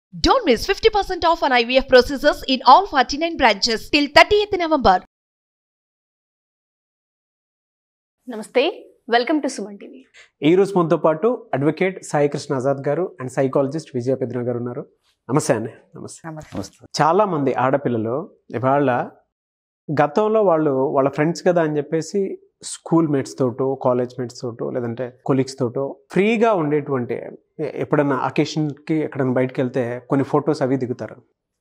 Don't miss 50% off on IVF procedures in all 49 branches till 30th November. నమస్తే welcome to Suman TV ఈ రోజు మనతో పాటు అడ్వకేట్ సాయి కృష్ణ ఆజాద్ గారు అండ్ సైకాలజిస్ట్ విజయ పెద్ర గారు ఉన్నారు నమస్తే అండి నమస్తే చాలా మంది ఆడపిల్లలు ఇవాళ గతంలో వాళ్ళు వాళ్ళ ఫ్రెండ్స్ కదా అని చెప్పేసి స్కూల్ మేట్స్ తోటో కాలేజ్ మేట్స్ తోటో లేదంటే కొలీగ్స్ తోటో ఫ్రీగా ఉండేటువంటి ఎ- ఎప్పుడన్నా అకేషన్కి ఎక్కడైనా బయటకు వెళ్తే కొన్ని ఫొటోస్ అవి దిగుతారు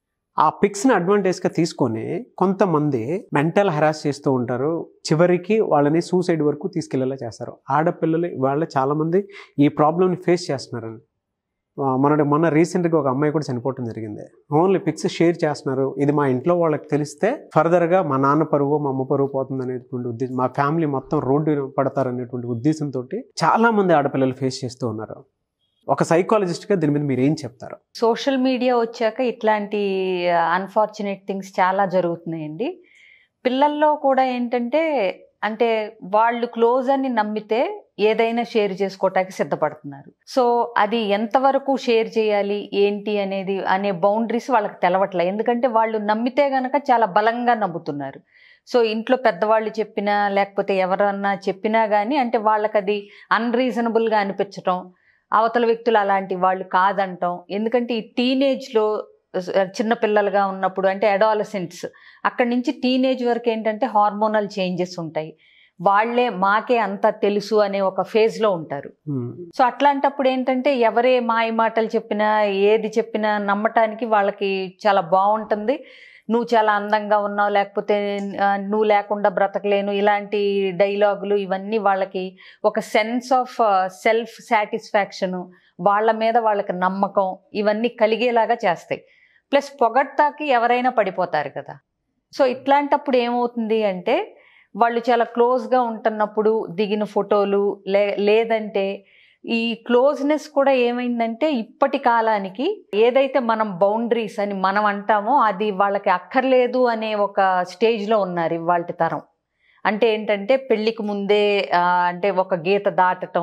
ఆ పిక్స్ని అడ్వాంటేజ్గా తీసుకొని కొంతమంది మెంటల్ హెరాస్ చేస్తూ ఉంటారు చివరికి వాళ్ళని సూసైడ్ వరకు తీసుకెళ్లేలా చేస్తారు ఆడపిల్లలు వాళ్ళ చాలామంది ఈ ప్రాబ్లమ్ని ఫేస్ చేస్తున్నారండి ఆ, మొన్న మొన్న రీసెంట్గా ఒక అమ్మాయి కూడా చనిపోవటం జరిగింది ఓన్లీ పిక్స్ షేర్ చేస్తున్నారు ఇది మా ఇంట్లో వాళ్ళకి తెలిస్తే ఫర్దర్గా మా నాన్న పరువు మా అమ్మ పరువు పోతుంది అనేటువంటి ఉద్దేశం మా ఫ్యామిలీ మొత్తం రోడ్డు పడతారు అనేటువంటి ఉద్దేశంతో చాలా మంది ఆడపిల్లలు ఫేస్ చేస్తూ ఉన్నారు ఒక సైకాలజిస్ట్గా దీని మీద మీరు ఏం చెప్తారు సోషల్ మీడియా వచ్చాక ఇట్లాంటి అన్ఫార్చునేట్ థింగ్స్ చాలా జరుగుతున్నాయండి పిల్లల్లో కూడా ఏంటంటే అంటే వాళ్ళు క్లోజ్ అని నమ్మితే ఏదైనా షేర్ చేసుకోవటానికి సిద్ధపడుతున్నారు సో అది ఎంతవరకు షేర్ చేయాలి ఏంటి అనేది అనే బౌండరీస్ వాళ్ళకి తెలవట్లే ఎందుకంటే వాళ్ళు నమ్మితే గనక చాలా బలంగా నమ్ముతున్నారు సో ఇంట్లో పెద్దవాళ్ళు చెప్పినా లేకపోతే ఎవరన్నా చెప్పినా కానీ అంటే వాళ్ళకి అది అన్రీజనబుల్గా అనిపించటం అవతల వ్యక్తులు అలాంటి వాళ్ళు కాదంటాం ఎందుకంటే ఈ టీనేజ్లో చిన్న పిల్లలుగా ఉన్నప్పుడు అంటే అడాలసెంట్స్ అక్కడి నుంచి టీనేజ్ వరకు ఏంటంటే హార్మోనల్ చేంజెస్ ఉంటాయి వాళ్ళే మాకే అంతా తెలుసు అనే ఒక ఫేజ్లో ఉంటారు ఉమ్, సో అట్లాంటప్పుడు ఏంటంటే ఎవరే మాయ మాటలు చెప్పినా ఏది చెప్పినా నమ్మటానికి వాళ్ళకి చాలా బాగుంటుంది నువ్వు చాలా అందంగా ఉన్నావు లేకపోతే ఆ, నువ్వు లేకుండా బ్రతకలేను ఇలాంటి డైలాగులు ఇవన్నీ వాళ్ళకి ఒక సెన్స్ ఆఫ్ సెల్ఫ్ సాటిస్ఫాక్షను వాళ్ళ మీద వాళ్ళకి నమ్మకం ఇవన్నీ కలిగేలాగా చేస్తాయి ప్లస్ పొగడ్తాకి ఎవరైనా పడిపోతారు కదా సో ఇట్లాంటప్పుడు ఏమవుతుంది అంటే వాళ్ళు చాలా క్లోజ్గా ఉంటున్నప్పుడు దిగిన ఫోటోలు లే లేదంటే ఈ క్లోజ్నెస్ కూడా ఏమైందంటే ఇప్పటి కాలానికి ఏదైతే మనం బౌండరీస్ అని మనం అంటామో అది వాళ్ళకి అక్కర్లేదు అనే ఒక స్టేజ్లో ఉన్నారు ఇవాళ తరం అంటే ఏంటంటే పెళ్ళికి ముందే ఆ, అంటే ఒక గీత దాటటం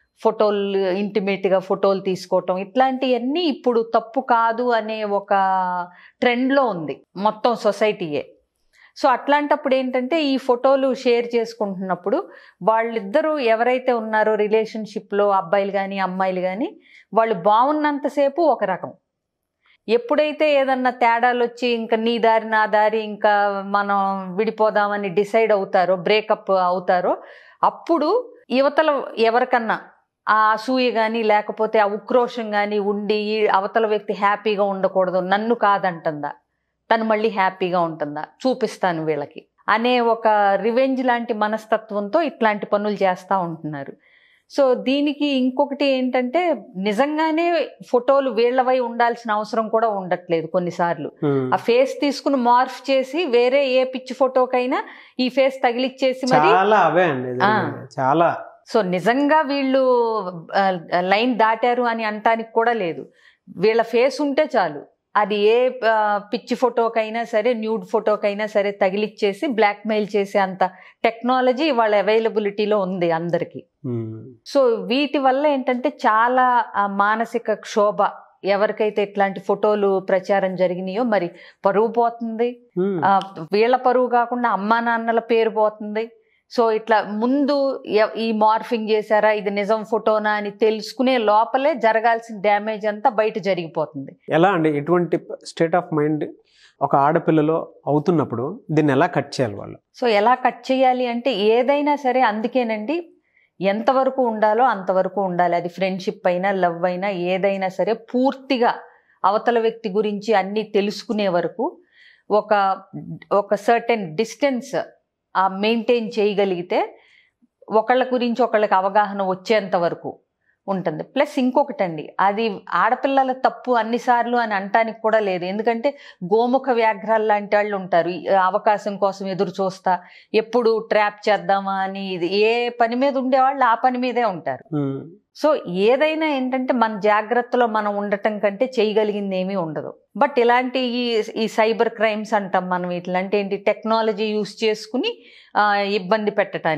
ఫోటోలు ఇంటిమేట్గా ఫోటోలు తీసుకోవటం ఇట్లాంటివన్నీ ఇప్పుడు తప్పు కాదు అనే ఒక ట్రెండ్లో ఉంది మొత్తం సొసైటీయే సో అట్లాంటప్పుడు ఏంటంటే ఈ ఫోటోలు షేర్ చేసుకుంటున్నప్పుడు వాళ్ళిద్దరూ ఎవరైతే ఉన్నారో రిలేషన్షిప్లో అబ్బాయిలు కానీ అమ్మాయిలు కానీ వాళ్ళు బాగున్నంతసేపు ఒక రకం ఎప్పుడైతే ఏదన్నా తేడాలు వచ్చి ఇంకా నీ దారి నా దారి ఇంకా మనం విడిపోదామని డిసైడ్ అవుతారో బ్రేకప్ అవుతారో అప్పుడు యువతల ఎవరికన్నా ఆ అసూయ కానీ లేకపోతే ఆ ఉక్రోషం కానీ ఉండి ఈ అవతల వ్యక్తి హ్యాపీగా ఉండకూడదు నన్ను కాదంటుందా తను మళ్ళీ హ్యాపీగా ఉంటుందా చూపిస్తాను వీళ్ళకి అనే ఒక రివెంజ్ లాంటి మనస్తత్వంతో ఇట్లాంటి పనులు చేస్తూ ఉంటున్నారు సో దీనికి ఇంకొకటి ఏంటంటే నిజంగానే ఫోటోలు వీళ్ళవై ఉండాల్సిన అవసరం కూడా ఉండట్లేదు కొన్నిసార్లు ఉమ్. ఆ ఫేస్ తీసుకుని మార్ఫ్ చేసి వేరే ఏ పిచ్చి ఫోటోకైనా ఈ ఫేస్ తగిలిచ్చేసి మరి చాలా అవే అండి ఆ. జరిగేది. చాలా సో నిజంగా వీళ్ళు ఆ, లైన్ దాటారు అని అనటానికి కూడా లేదు వీళ్ళ ఫేస్ ఉంటే చాలు అది ఏ ఆ, పిచ్చి ఫోటోకైనా సరే న్యూడ్ ఫోటోకైనా సరే తగిలిచ్చేసి బ్లాక్మెయిల్ చేసే అంత టెక్నాలజీ వాళ్ళ అవైలబిలిటీలో ఉంది అందరికీ ఉమ్. సో వీటి వల్ల ఏంటంటే చాలా ఆ, మానసిక క్షోభ ఎవరికైతే ఇట్లాంటి ఫోటోలు ప్రచారం జరిగినాయో మరి పరువు పోతుంది ఉమ్. ఆ, వీళ్ళ పరువు కాకుండా అమ్మా నాన్నల పేరు పోతుంది సో ఇట్లా ముందు ఎ- ఈ మార్ఫింగ్ చేశారా ఇది నిజం ఫోటోనా అని తెలుసుకునే లోపలే జరగాల్సిన డ్యామేజ్ అంతా బయట జరిగిపోతుంది ఎలా అండి ఎటువంటి స్టేట్ ఆఫ్ మైండ్ ఒక ఆడపిల్లలో అవుతున్నప్పుడు దీన్ని ఎలా కట్ చేయాలి వాళ్ళు సో ఎలా కట్ చేయాలి అంటే ఏదైనా సరే అందుకేనండి ఎంతవరకు ఉండాలో అంతవరకు ఉండాలి అది ఫ్రెండ్షిప్ అయినా లవ్ అయినా ఏదైనా సరే పూర్తిగా అవతల వ్యక్తి గురించి అన్నీ తెలుసుకునే వరకు ఒక ఒక సర్టెన్ డిస్టెన్స్ మెయింటైన్ చేయగలిగితే ఒకళ్ళ గురించి ఒకళ్ళకి అవగాహన వచ్చేంత వరకు ఉంటుంది ప్లస్ ఇంకొకటండి అది ఆడపిల్లల తప్పు అన్నిసార్లు అని అంటానికి కూడా లేదు ఎందుకంటే గోముఖ వ్యాఘ్రాలు లాంటి వాళ్ళు ఉంటారు ఈ అవకాశం కోసం ఎదురు చూస్తా ఎప్పుడు ట్రాప్ చేద్దామా అని ఇది ఏ పని మీద ఉండేవాళ్ళు ఆ పని మీదే ఉంటారు ఉమ్. సో ఏదైనా ఏంటంటే మన జాగ్రత్తలో మనం ఉండటం కంటే చేయగలిగింది ఏమీ ఉండదు బట్ ఇలాంటి ఈ ఈ సైబర్ క్రైమ్స్ అంటాం మనం ఇట్లాంటి ఏంటి టెక్నాలజీ యూస్ చేసుకుని ఆ, ఇబ్బంది పెట్టడాన్ని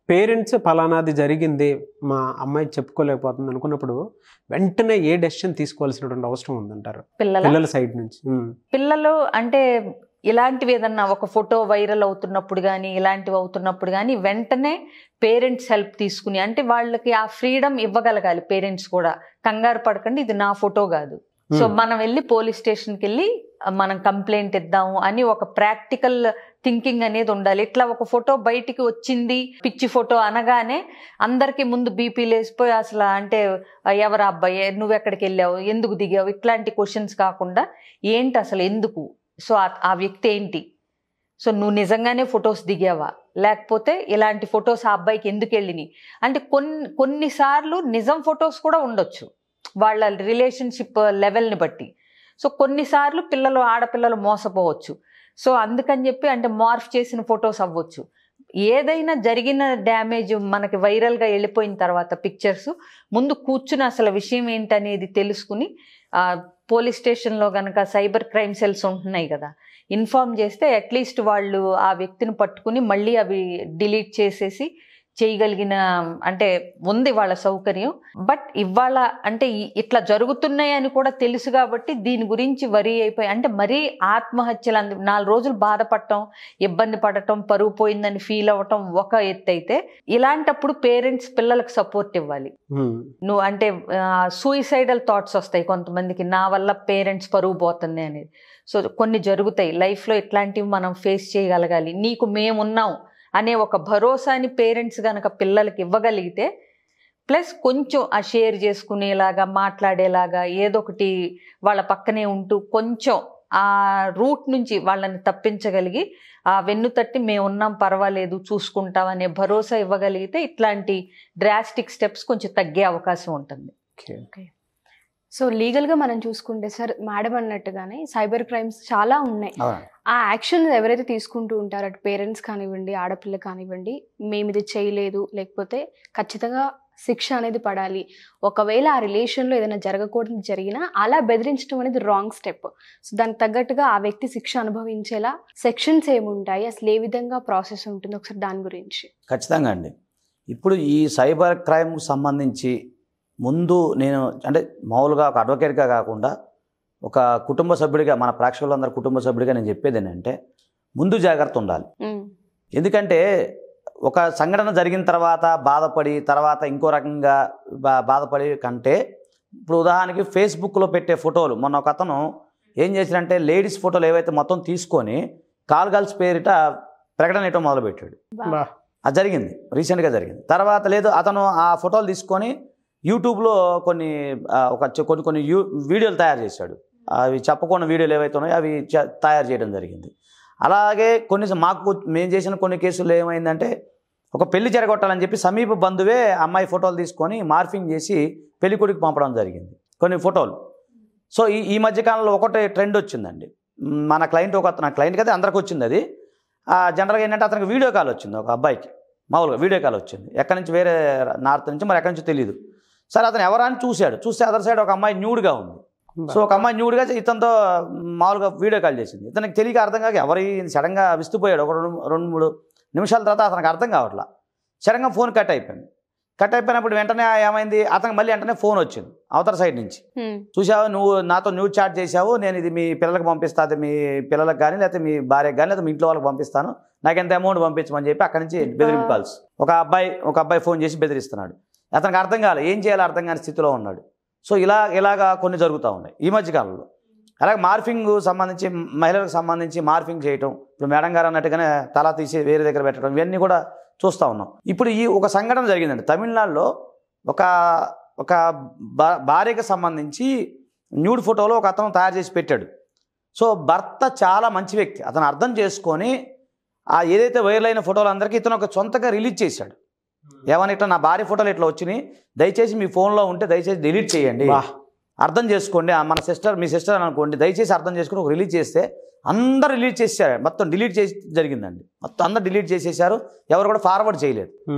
పేరెంట్స్ పలానాది జరిగింది మా అమ్మాయి చెప్పుకోలేకపోతుంది అనుకున్నప్పుడు వెంటనే ఏ డెసిషన్ తీసుకోవాల్సినటువంటి అవసరం ఉందంటారు పిల్లల పిల్లల సైడ్ నుంచి ఉమ్. పిల్లలు అంటే ఇలాంటివి ఏదన్నా ఒక ఫోటో వైరల్ అవుతున్నప్పుడు కానీ ఇలాంటివి అవుతున్నప్పుడు కానీ వెంటనే పేరెంట్స్ హెల్ప్ తీసుకుని అంటే వాళ్ళకి ఆ ఫ్రీడమ్ ఇవ్వగలగాలి పేరెంట్స్ కూడా కంగారు పడకండి ఇది నా ఫోటో కాదు సో ఉమ్. మనం వెళ్ళి పోలీస్ స్టేషన్కి వెళ్ళి ఆ, మనం కంప్లైంట్ ఇద్దాము అని ఒక ప్రాక్టికల్ థింకింగ్ అనేది ఉండాలి ఇట్లా ఒక ఫోటో బయటికి వచ్చింది పిచ్చి ఫోటో అనగానే అందరికీ ముందు బీపీ లేసిపోయి అసలు అంటే ఆ, ఎవరు ఆ అబ్బాయి నువ్వు ఎక్కడికి వెళ్ళావు ఎందుకు దిగావు ఇట్లాంటి క్వశ్చన్స్ కాకుండా ఏంటి అసలు ఎందుకు సో ఆ- ఆ వ్యక్తి ఏంటి సో నువ్వు నిజంగానే ఫొటోస్ దిగావా లేకపోతే ఇలాంటి ఫొటోస్ ఆ అబ్బాయికి ఎందుకు వెళ్ళినాయి అంటే కొన్ని కొన్నిసార్లు నిజం ఫొటోస్ కూడా ఉండొచ్చు వాళ్ళ రిలేషన్షిప్ లెవెల్ని బట్టి సో కొన్నిసార్లు పిల్లలు ఆడపిల్లలు మోసపోవచ్చు సో అందుకని చెప్పి అంటే మార్ఫ్ చేసిన ఫొటోస్ అవ్వచ్చు ఏదైనా జరిగిన డ్యామేజ్ మనకి వైరల్గా వెళ్ళిపోయిన తర్వాత పిక్చర్స్ ముందు కూర్చుని అసలు విషయం ఏంటనేది తెలుసుకుని ఆ, పోలీస్ స్టేషన్లో కనుక సైబర్ క్రైమ్ సెల్స్ ఉంటున్నాయి కదా ఇన్ఫార్మ్ చేస్తే అట్లీస్ట్ వాళ్ళు ఆ వ్యక్తిని పట్టుకుని మళ్ళీ అవి డిలీట్ చేసేసి చేయగలిగిన అంటే ఉంది వాళ్ళ సౌకర్యం బట్ ఇవాళ అంటే ఈ- ఇట్లా జరుగుతున్నాయి అని కూడా తెలుసు కాబట్టి దీని గురించి వరి అయిపోయి అంటే మరీ ఆత్మహత్యలు అందు నాలుగు రోజులు బాధపడటం ఇబ్బంది పడటం పరుగు పోయిందని ఫీల్ అవ్వటం ఒక ఎత్తు అయితే ఇలాంటప్పుడు పేరెంట్స్ పిల్లలకు సపోర్ట్ ఇవ్వాలి ఉమ్. నువ్వు అంటే సూయిసైడల్ థాట్స్ వస్తాయి కొంతమందికి నా వల్ల పేరెంట్స్ పరుగు పోతుంది అనేది సో కొన్ని జరుగుతాయి లైఫ్లో ఇట్లాంటివి మనం ఫేస్ చేయగలగాలి నీకు మేమున్నాం అనే ఒక భరోసాని పేరెంట్స్ గనక పిల్లలకి ఇవ్వగలిగితే ప్లస్ కొంచెం ఆ షేర్ చేసుకునేలాగా మాట్లాడేలాగా ఏదో ఒకటి వాళ్ళ పక్కనే ఉంటూ కొంచెం ఆ రూట్ నుంచి వాళ్ళని తప్పించగలిగి ఆ వెన్ను తట్టి మేము ఉన్నాం పర్వాలేదు చూసుకుంటాం అనే భరోసా ఇవ్వగలిగితే ఇట్లాంటి డ్రాస్టిక్ స్టెప్స్ కొంచెం తగ్గే అవకాశం ఉంటుంది ఓకే సో లీగల్గా మనం చూసుకుంటే సార్ మేడం అన్నట్టుగానే సైబర్ క్రైమ్స్ చాలా ఉన్నాయి అవునండి ఆ యాక్షన్ ఎవరైతే తీసుకుంటూ ఉంటారో అటు పేరెంట్స్ కానివ్వండి ఆడపిల్ల కానివ్వండి మేము ఇది చేయలేదు లేకపోతే ఖచ్చితంగా శిక్ష అనేది పడాలి ఒకవేళ ఆ రిలేషన్లో ఏదైనా జరగకూడదు జరిగినా అలా బెదిరించడం అనేది రాంగ్ స్టెప్ సో దానికి తగ్గట్టుగా ఆ వ్యక్తి శిక్ష అనుభవించేలా సెక్షన్స్ ఏముంటాయి అసలు ఏ విధంగా ప్రాసెస్ ఉంటుంది ఒకసారి దాని గురించి ఖచ్చితంగా అండి ఇప్పుడు ఈ సైబర్ క్రైమ్కి సంబంధించి ముందు నేను అంటే మామూలుగా ఒక అడ్వకేట్గా కాకుండా ఒక కుటుంబ సభ్యుడిగా మన ప్రేక్షకులందరూ కుటుంబ సభ్యుడిగా నేను చెప్పేది ఏంటంటే ముందు జాగ్రత్త ఉండాలి ఉమ్, ఎందుకంటే ఒక సంఘటన జరిగిన తర్వాత బాధపడి తర్వాత ఇంకో రకంగా బా బాధపడి కంటే ఇప్పుడు ఉదాహరణకి ఫేస్బుక్లో పెట్టే ఫోటోలు మొన్న ఒక అతను ఏం చేశాడంటే లేడీస్ ఫోటోలు ఏవైతే మొత్తం తీసుకొని కాల్ గర్ల్స్ పేరిట ప్రకటన ఇవ్వడం మొదలుపెట్టాడు బా అది జరిగింది రీసెంట్గా జరిగింది తర్వాత లేదు అతను ఆ ఫోటోలు తీసుకొని యూట్యూబ్లో కొన్ని ఆ, ఒక చె- కొన్ని కొన్ని యూ వీడియోలు తయారు చేశాడు అవి చెప్పకుండా వీడియోలు ఏవైతే ఉన్నాయో అవి చ- తయారు చేయడం జరిగింది అలాగే కొన్ని మాకు మేము చేసిన కొన్ని కేసుల్లో ఏమైందంటే ఒక పెళ్లి జరగొట్టాలని చెప్పి సమీప బంధువే అమ్మాయి ఫోటోలు తీసుకొని మార్ఫింగ్ చేసి పెళ్లి కొడుకు పంపడం జరిగింది కొన్ని ఫోటోలు సో ఈ ఈ మధ్యకాలంలో ఒకటే ట్రెండ్ వచ్చిందండి మ్, మన క్లయింట్ ఒక నా క్లయింట్ కదా అందరికి వచ్చింది అది ఆ, జనరల్గా ఏంటంటే అతనికి వీడియో కాల్ వచ్చింది ఒక అబ్బాయికి మామూలుగా వీడియో కాల్ వచ్చింది ఎక్కడి నుంచి వేరే నార్త్ నుంచి మరి ఎక్కడి నుంచి తెలియదు సరే అతను ఎవరా అని చూశాడు చూస్తే అదర్ సైడ్ ఒక అమ్మాయి న్యూడ్గా ఉంది సో ఒక అమ్మాయి న్యూడ్గా ఇతనితో మామూలుగా వీడియో కాల్ చేసింది ఇతనికి తెలియక అర్థం కాక ఎవరి సడన్గా విస్తుపోయాడు ఒక రెండు రెండు మూడు నిమిషాల తర్వాత అతనికి అర్థం కావట్లా సడన్గా ఫోన్ కట్ అయిపోయింది కట్ అయిపోయినప్పుడు వెంటనే ఏమైంది అతనికి మళ్ళీ వెంటనే ఫోన్ వచ్చింది అవతల సైడ్ నుంచి ఉమ్, చూసావు నువ్వు నాతో న్యూస్ చాట్ చేసావు నేను ఇది మీ పిల్లలకు పంపిస్తా అది మీ పిల్లలకు కానీ లేకపోతే మీ భార్యకు కానీ లేకపోతే మీ ఇంట్లో వాళ్ళకి పంపిస్తాను నాకు ఎంత అమౌంట్ పంపించమని చెప్పి అక్కడి నుంచి బెదిరింపు కాల్స్ ఒక అబ్బాయి ఒక అబ్బాయి ఫోన్ చేసి బెదిరిస్తున్నాడు అతనికి అర్థం కాలేదు ఏం చేయాలో అర్థం కాని స్థితిలో ఉన్నాడు సో ఇలా ఇలాగా కొన్ని జరుగుతూ ఉన్నాయి ఈ మధ్య కాలంలో అలాగే మార్ఫింగ్ సంబంధించి మహిళలకు సంబంధించి మార్ఫింగ్ చేయటం ఇప్పుడు మేడం గారు అన్నట్టుగానే తల తీసి వేరే దగ్గర పెట్టడం ఇవన్నీ కూడా చూస్తూ ఉన్నాం ఇప్పుడు ఈ ఒక సంఘటన జరిగిందండి తమిళనాడులో ఒక ఒక భా- భార్యకు సంబంధించి న్యూడ్ ఫోటోలో ఒక అతను తయారు చేసి పెట్టాడు సో భర్త చాలా మంచి వ్యక్తి అతను అర్థం చేసుకొని ఆ ఏదైతే వైరల్ అయిన ఫోటోలు అందరికీ ఇతను ఒక సొంతగా రిలీజ్ చేశాడు ఏమని ఇట్లా నా భార్య ఫోటోలు ఇట్లా వచ్చినాయి దయచేసి మీ ఫోన్లో ఉంటే దయచేసి డిలీట్ చేయండి వా అర్థం చేసుకోండి ఆ మన సిస్టర్ మీ సిస్టర్ అని అనుకోండి దయచేసి అర్థం చేసుకుని ఒక రిలీజ్ చేస్తే అందరు రిలీజ్ చేసేసారు మొత్తం డిలీట్ చేసి జరిగిందండి మొత్తం అందరు డిలీట్ చేసేసారు ఎవరు కూడా ఫార్వర్డ్ చేయలేదు ఉమ్.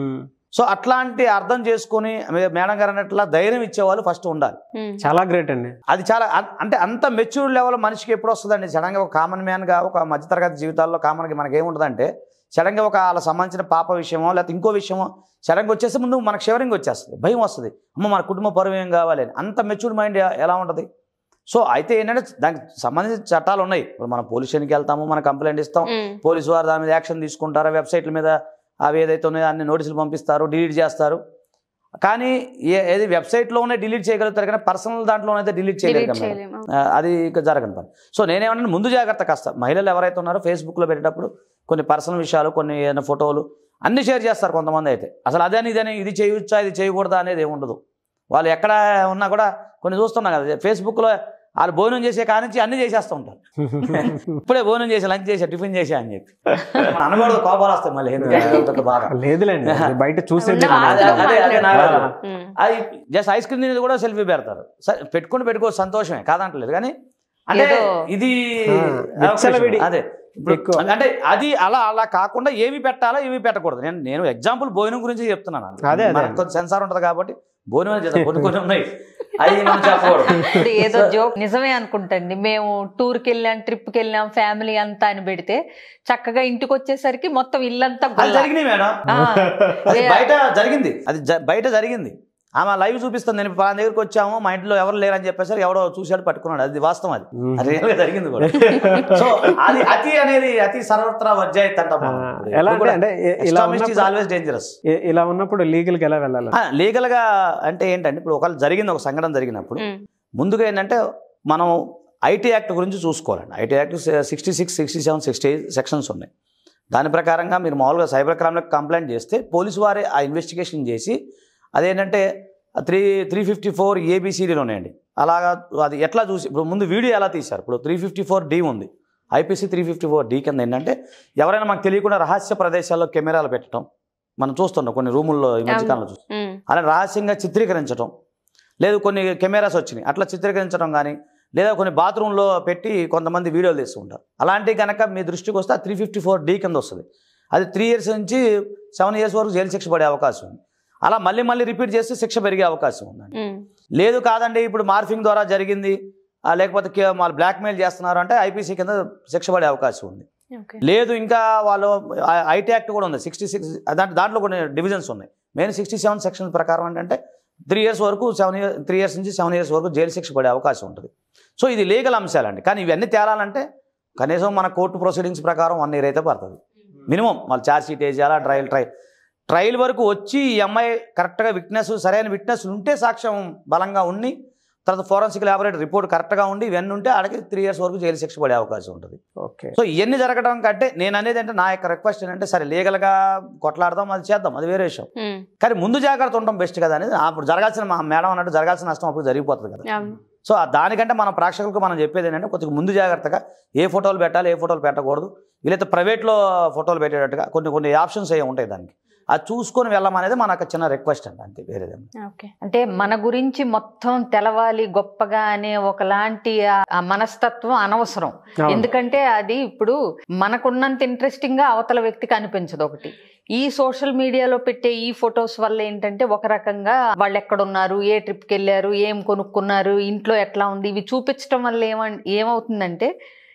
సో అట్లాంటి అర్థం చేసుకొని మే- మేడం గారు అన్నట్లా ధైర్యం ఇచ్చేవాళ్ళు ఫస్ట్ ఉండాలి ఉమ్. చాలా గ్రేట్ అండి అది చాలా అ- అంటే అంత మెచ్యూర్ లెవెల్ మనిషికి ఎప్పుడు వస్తుందండి సడన్గా ఒక కామన్ మ్యాన్గా ఒక మధ్యతరగతి జీవితాల్లో కామన్గా మనకి ఏముంటుందంటే సడన్గా ఒక వాళ్ళ సంబంధించిన పాప విషయమో లేకపోతే ఇంకో విషయమో సడన్గా వచ్చేస్తే ముందు మనకు షివరింగ్ వచ్చేస్తుంది భయం వస్తుంది అమ్మ మన కుటుంబ పరువు ఏం కావాలి అని అంత మెచ్యూర్డ్ మైండ్ ఎలా ఉంటుంది సో అయితే ఏంటంటే దానికి సంబంధించిన చట్టాలు ఉన్నాయి ఇప్పుడు మనం పోలీస్ స్టేషన్కి వెళ్తాము మనం కంప్లైంట్ ఇస్తాం ఉమ్. పోలీసు వారు దాని మీద యాక్షన్ తీసుకుంటారు వెబ్సైట్ల మీద అవి ఏదైతే ఉన్నాయో అన్ని నోటీసులు పంపిస్తారు డిలీట్ చేస్తారు కానీ ఏ ఏది వెబ్సైట్లోనే డిలీట్ చేయగలుగుతారు కానీ పర్సనల్ దాంట్లోనైతే డిలీట్ చేయలేరు డిలీట్ కదా మేడం. చేయలేము ఆ, అది ఇక జరగని పని సో నేనేమన్నా ముందు జాగ్రత్త కాస్త మహిళలు ఎవరైతే ఉన్నారో ఫేస్బుక్లో పెట్టేటప్పుడు కొన్ని పర్సనల్ విషయాలు కొన్ని ఏదైనా ఫోటోలు అన్ని షేర్ చేస్తారు కొంతమంది అయితే అసలు అదని ఇదని ఇది చేయవచ్చా ఇది చేయకూడదా అనేది ఏమి ఉండదు వాళ్ళు ఎక్కడ ఉన్నా కూడా కొన్ని చూస్తున్నాం కదా ఫేస్బుక్లో వాళ్ళు భోజనం చేసే కానించి అన్ని చేసేస్తూ ఉంటారు ఇప్పుడే భోజనం చేసి లంచ్ చేసా టిఫిన్ చేసా అని చెప్పి మన అనకూడదు కోపాలు వస్తాయి మళ్ళీ ఎందుకంటే బాగా లేదులేండి అది బయట చూసేది ఉన్న అదే అదే అదే నా ఆ. కాదు. ఉమ్. అది జస్ట్ ఐస్ క్రీమ్ తినేది కూడా సెల్ఫీ పెడతారు సరే పెట్టుకుని పెట్టుకోవచ్చు సంతోషమే కాదంటలేదు కానీ అంటే ఏదో- ఇది ఆ, విచ్చలవిడి. అదే ఇప్పుడు ఎక్కువ. అంటే అది అలా అలా కాకుండా ఏమి పెట్టాలో ఏమి పెట్టకూడదు నేను నేను ఎగ్జాంపుల్ భోజనం గురించి చెప్తున్నాను అదే, అదే. మనకు కొంచెం సెన్సార్ ఉంటుంది కాబట్టి భోజనం అనేది చేద్దాం. కొన్ని కొన్ని ఉన్నాయి అవి మనం చెప్పకూడదు ఇప్పుడు ఏదో జోక్ నిజమే అనుకుంటండి మేము టూర్కి వెళ్ళాం ట్రిప్కి వెళ్ళాం ఫ్యామిలీ అంతా అని పెడితే చక్కగా ఇంటికి వచ్చేసరికి మొత్తం ఇల్లంతా అది గుల్ల. జరిగినాయి మేడం ఆ, అది ఏ- బయట జరిగింది అది జ- బయట జరిగింది ఆమె లైవ్ చూపిస్తుంది నేను పలానా దగ్గరికి వచ్చాము మా ఇంట్లో ఎవరు లేరని చెప్పేసరికి ఎవడో చూశాడు పట్టుకున్నాడు అది వాస్తవం అది మ్మ్. అది రియల్గా జరిగింది కూడా సో అది అతి అనేది అతి సర్వత్రా వర్జాయిత్ అంటాం మనం. ఆ, ఇప్పుడు ఎలా ఎప్పుడు అంటే కూడా అంటే ఇ- ఇలా extremist is ఉన్నప్పుడు- always dangerous. ఇ- ఇలా ఉన్నప్పుడు లీగల్కి ఎలా వెళ్ళాలి ఆ, legal గా అంటే ఏంటంటే ఇప్పుడు ఒకవేళ జరిగింది ఒక సంఘటన జరిగినప్పుడు ఉమ్. ముందుగా ఏంటంటే మనం ఐటీ యాక్ట్ గురించి చూసుకోవాలండి IT act sixty six sixty seven sixty sections ఉన్నాయి దాని ప్రకారంగా మీరు మామూలుగా సైబర్ క్రైమ్లకు కంప్లైంట్ చేస్తే పోలీసు వారే ఆ ఇన్వెస్టిగేషన్ చేసి అదేంటంటే త్రీ త్రీ ఫిఫ్టీ ఫోర్ ఏబిసిడీలు ఉన్నాయండి అలాగా అది ఎట్లా చూసి ఇప్పుడు ముందు వీడియో ఎలా తీశారు ఇప్పుడు త్రీ ఫిఫ్టీ ఫోర్ డి ఉంది IPC three fifty four D కింద ఏంటంటే ఎవరైనా మనకు తెలియకుండా రహస్య ప్రదేశాల్లో కెమెరాలు పెట్టడం మనం చూస్తున్నాం కొన్ని రూముల్లో ఈ మధ్యకాలంలో చూస్తాం ఉమ్. అలా రహస్యంగా చిత్రీకరించడం లేదు కొన్ని కెమెరాస్ వచ్చినాయి అట్లా చిత్రీకరించడం కానీ లేదా కొన్ని బాత్రూంలో పెట్టి కొంతమంది వీడియోలు తీస్తూ ఉంటారు అలాంటివి కనుక మీ దృష్టికి వస్తే త్రీ ఫిఫ్టీ ఫోర్ డి కింద వస్తుంది అది త్రీ ఇయర్స్ నుంచి సెవెన్ ఇయర్స్ వరకు జైలు శిక్ష పడే అవకాశం ఉంది అలా మళ్ళీ మళ్ళీ రిపీట్ చేస్తే శిక్ష పెరిగే అవకాశం ఉందండి ఉమ్. లేదు లేదు కాదండి ఇప్పుడు మార్ఫింగ్ ద్వారా జరిగింది ఆ, లేకపోతే కే- వాళ్ళు బ్లాక్మెయిల్ చేస్తున్నారు అంటే ఐపీసీ కింద శిక్ష పడే అవకాశం ఉంది ఓకే లేదు ఇంకా వాళ్ళు ఐటీ యాక్ట్ కూడా ఉంది సిక్స్టీ సిక్స్ దాంట్లో దాంట్లో కొన్ని డివిజన్స్ ఉన్నాయి మెయిన్ సిక్స్టీ సెవెన్ సెక్షన్ ప్రకారం ఏంటంటే త్రీ ఇయర్స్ వరకు సెవెన్ ఇయర్ త్రీ ఇయర్స్ నుంచి సెవెన్ ఇయర్స్ వరకు జైలు శిక్ష పడే అవకాశం ఉంటుంది సో ఇది లీగల్ అంశాలండి కానీ ఇవన్నీ తేలాలంటే కనీసం మన కోర్టు ప్రొసీడింగ్స్ ప్రకారం వన్ ఇయర్ అయితే పడుతుంది మినిమం వాళ్ళు ఛార్జ్ షీట్ వేసేయాలా ట్రయల్ ట్రయల్ ట్రయల్ వరకు వచ్చి ఈ అమ్మాయి కరెక్ట్గా విట్నెస్ సరైన విట్నెస్ ఉంటే సాక్ష్యం బలంగా ఉండి తర్వాత ఫోరెన్సిక్ ల్యాబొరేటరీ రిపోర్ట్ కరెక్ట్గా ఉండి ఇవన్నీ ఉంటే ఆడికి త్రీ ఇయర్స్ వరకు జైలు శిక్ష పడే అవకాశం ఉంటుంది ఓకే సో ఇవన్నీ జరగడం కంటే నేను అనేది అంటే నా యొక్క రిక్వెస్ట్ ఏంటంటే సరే లీగల్గా కొట్లాడదాం అది చేద్దాం అది వేరే విషయం ఉమ్. కానీ ముందు జాగ్రత్త ఉండడం బెస్ట్ కదా అనేది అప్పుడు జరగాల్సిన మా మేడం అన్నట్టు జరగాల్సిన నష్టం అప్పుడు జరిగిపోతుంది కదా అవును. సో ఆ దానికంటే మన ప్రేక్షకులకు మనం చెప్పేది ఏంటంటే కొద్దిగా ముందు జాగ్రత్తగా ఏ ఫోటోలు పెట్టాలి ఏ ఫోటోలు పెట్టకూడదు వీలైతే ప్రైవేట్లో ఫోటోలు పెట్టేటట్టుగా కొన్ని కొన్ని ఆప్షన్స్ ఏ ఉంటాయి దానికి అది చూసుకొని వెళ్ళమనేది మన యొక్క చిన్న రిక్వెస్ట్ అండి అంతే వేరేదేం ఓకే అంటే మన గురించి మొత్తం తెలవాలి గొప్పగా అనే ఒకలాంటి ఆ- ఆ మనస్తత్వం అనవసరం అవును. ఎందుకంటే అది ఇప్పుడు మనకున్నంత ఇంట్రెస్టింగ్ గా అవతల వ్యక్తికి అనిపించదు ఒకటి ఈ సోషల్ మీడియాలో పెట్టే ఈ ఫొటోస్ వల్ల ఏంటంటే ఒక రకంగా వాళ్ళు ఎక్కడున్నారు ఏ ట్రిప్కి వెళ్ళారు ఏం కొనుక్కున్నారు ఇంట్లో ఎట్లా ఉంది ఇవి చూపించడం వల్ల ఏమ ఏమవుతుందంటే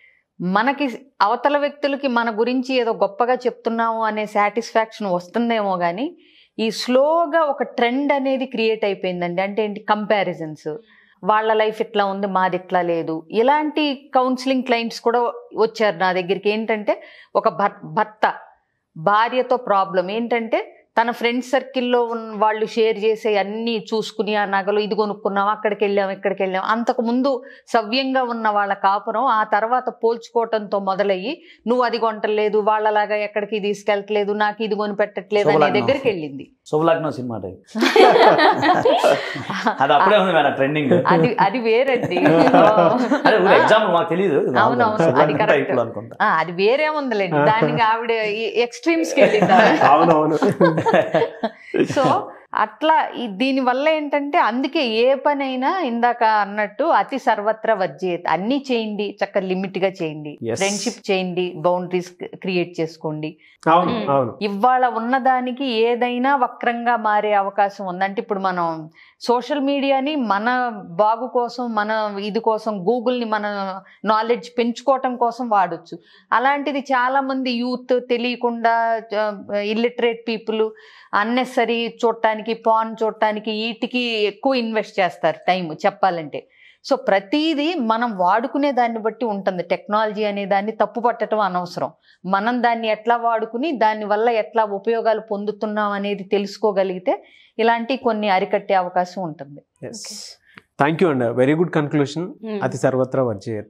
మనకి అవతల వ్యక్తులకి మన గురించి ఏదో గొప్పగా చెప్తున్నాము అనే సాటిస్ఫాక్షన్ వస్తుందేమో కానీ ఈ స్లోగా ఒక ట్రెండ్ అనేది క్రియేట్ అయిపోయిందండి అంటే ఏంటి కంపారిజన్స్ వాళ్ళ లైఫ్ ఇట్లా ఉంది మాది ఇట్లా లేదు ఇలాంటి కౌన్సిలింగ్ క్లయింట్స్ కూడా వచ్చారు నా దగ్గరికి ఏంటంటే ఒక భర్- భర్త భార్యతో ప్రాబ్లం ఏంటంటే తన ఫ్రెండ్ సర్కిల్లో ఉన్న వాళ్ళు షేర్ చేసే అన్నీ చూసుకుని ఆ నగలు ఇది కొనుక్కున్నాం అక్కడికి వెళ్ళాం ఇక్కడికి వెళ్ళాం అంతకు ముందు సవ్యంగా ఉన్న వాళ్ళ కాపురం ఆ తర్వాత పోల్చుకోవటంతో మొదలయ్యి నువ్వు అది కొంటలేదు వాళ్ళలాగా ఎక్కడికి తీసుకెళ్ళట్లేదు నాకు ఇది కొని పెట్టట్లేదు అనే శుభలగ్నం. దగ్గరికి వెళ్ళింది శుభలగ్నం సినిమా టైప్ అది అప్పుడే ఉంది మేడం ట్రెండింగ్ అది అది వేరండి అదే ఎగ్జాంపుల్ మాకు తెలియదు అవునవును, అది correct. టైప్లో అనుకుంటా ఆ, అది వేరే ఉందిలేండి దానికి ఆవిడ ఎక్స్ట్రీమ్స్ కి వెళ్ళింది అవునవును సో అట్లా ఈ- దీనివల్ల ఏంటంటే అందుకే ఏ పనైనా ఇందాక అన్నట్టు అతి సర్వత్రా వర్జేత్ అన్నీ చేయండి చక్కగా లిమిట్గా చేయండి Yes. ఫ్రెండ్షిప్ చేయండి బౌండరీస్ క్రియేట్ చేసుకోండి అవును మ్మ్. అవును ఇవాళ ఉన్నదానికి ఏదైనా వక్రంగా మారే అవకాశం ఉంది అంటే ఇప్పుడు మనం సోషల్ మీడియాని మన బాగు కోసం మన ఇది కోసం గూగుల్ని మన నాలెడ్జ్ పెంచుకోవటం కోసం వాడొచ్చు అలాంటిది చాలా మంది యూత్ తెలియకుండా ఇల్లిటరేట్ పీపుల్ అన్నెసరీ చూడటానికి పాన్ చూడటానికి వీటికి ఎక్కువ ఇన్వెస్ట్ చేస్తారు టైం చెప్పాలంటే సో ప్రతిదీ మనం వాడుకునే దాన్ని బట్టి ఉంటుంది టెక్నాలజీ అనే దాన్ని తప్పు పట్టడం అనవసరం మనం దాన్ని ఎట్లా వాడుకుని దాని వల్ల ఎట్లా ఉపయోగాలు పొందుతున్నాం అనేది తెలుసుకోగలిగితే ఇలాంటి కొన్ని అరికట్టే అవకాశం ఉంటుంది ఎస్ థ్యాంక్ యూ అండి వెరీ గుడ్ కన్క్లూషన్ మ్మ్. అతి సర్వత్రా వర్జయత్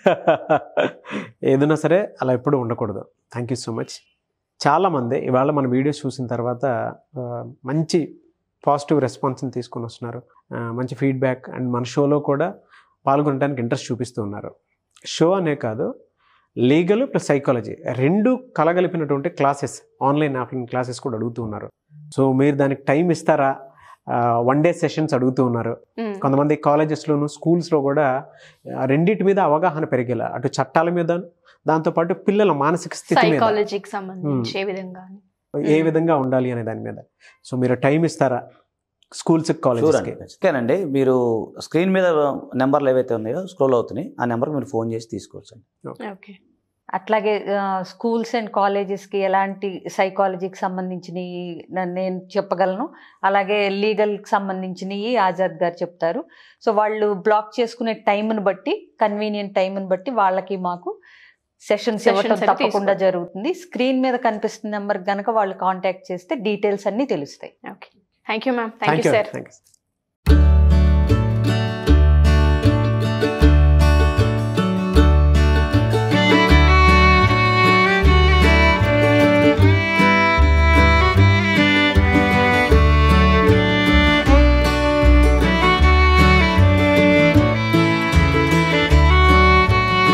ఏదైనా సరే అలా ఎప్పుడు ఉండకూడదు థ్యాంక్ యూ సో మచ్ చాలామంది ఇవాళ మన వీడియోస్ చూసిన తర్వాత ఆ, మంచి పాజిటివ్ రెస్పాన్స్ని తీసుకొని వస్తున్నారు ఆ, మంచి ఫీడ్బ్యాక్ అండ్ మన షోలో కూడా పాల్గొనడానికి ఇంట్రెస్ట్ చూపిస్తూ ఉన్నారు షో అనే కాదు లీగల్ ప్లస్ సైకాలజీ రెండు కలగలిపినటువంటి క్లాసెస్ ఆన్లైన్ ఆఫ్లైన్ క్లాసెస్ కూడా అడుగుతూ ఉన్నారు సో మీరు దానికి టైం ఇస్తారా వన్ డే సెషన్స్ అడుగుతూ ఉన్నారు మ్మ్. కొంతమంది కాలేజెస్లోను స్కూల్స్లో కూడా ఆ, రెండిటి మీద అవగాహన పెరిగేలా అటు చట్టాల మీద దాంతోపాటు పిల్లల మానసిక స్థితి మీద సైకాలజీకి సంబంధించి ఏ విధంగా అని. ఏ విధంగా ఉండాలి అనే దాని మీద సో మీరు టైం ఇస్తారా స్కూల్స్ షూర్ కాలేజెస్కి అండి ఓకేనండి మీరు స్క్రీన్ మీద నెంబర్లు ఏవైతే ఉన్నాయో స్క్రోల్ అవుతున్నాయి ఆ నెంబర్కి మీరు ఫోన్ చేసి తీసుకోవచ్చు అండి ఓకే అట్లాగే స్కూల్స్ అండ్ కాలేజెస్కి ఎలాంటి సైకాలజీకి సంబంధించినవి న- నేను చెప్పగలను అలాగే లీగల్కి సంబంధించినవి ఆజాద్ గారు చెప్తారు సో వాళ్ళు బ్లాక్ చేసుకునే టైంని బట్టి కన్వీనియంట్ టైంని బట్టి వాళ్ళకి మాకు సెషన్స్ ఇవ్వటం Sessions అయితే తప్పకుండా తీసుకోండి. జరుగుతుంది స్క్రీన్ మీద కనిపిస్తున్న నెంబర్ కనుక వాళ్ళు కాంటాక్ట్ చేస్తే డీటెయిల్స్ అన్నీ తెలుస్తాయి okay thank you ma'am thank thank you you sir thank you